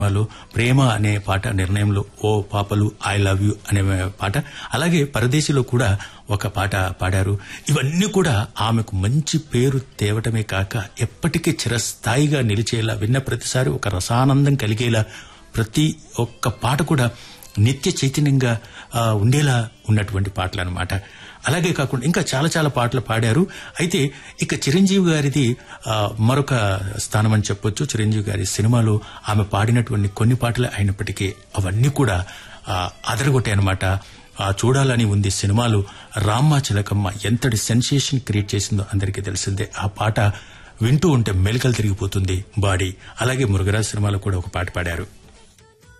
సినిమాలో ప్రేమ అనే పాట నిర్ణయంలో ఓ పాపలు ఐ లవ్ యూ అనే పాట అలాగే పరదేశిలో కూడా ఒక పాట పాడారు ఇవన్నీ కూడా ఆమెకు మంచి పేరు తేవటమే కాక ఎప్పటికీ చిరస్థాయిగా నిలిచేలా విన్న ప్రతిసారి ఒక రసానందం కలిగేలా ప్రతి ఒక్క పాట కూడా నిత్య చైతన్యంగా ఆ, ఉండేలా ఉన్నటువంటి పాటలు అనమాట అలాగే కాకుండా ఇంకా చాలా చాలా పాటలు పాడారు అయితే ఇక చిరంజీవి గారిది ఆ, మరొక స్థానం అని చెప్పొచ్చు చిరంజీవి గారి సినిమాలో ఆమె పాడినటువంటి కొన్ని పాటలు అయినప్పటికీ అవన్నీ కూడా ఆ, అదరగొట్టాయి అనమాట ఆ చూడాలని ఉంది సినిమాలు రామ్మ చిలకమ్మ ఎంతటి సెన్సేషన్ క్రియేట్ చేసిందో అందరికీ తెలిసిందే ఆ పాట వింటూ ఉంటే మెలికలు తిరిగిపోతుంది బాడీ అలాగే మురుగరాజ్ సినిమాలో కూడా ఒక పాట పాడారు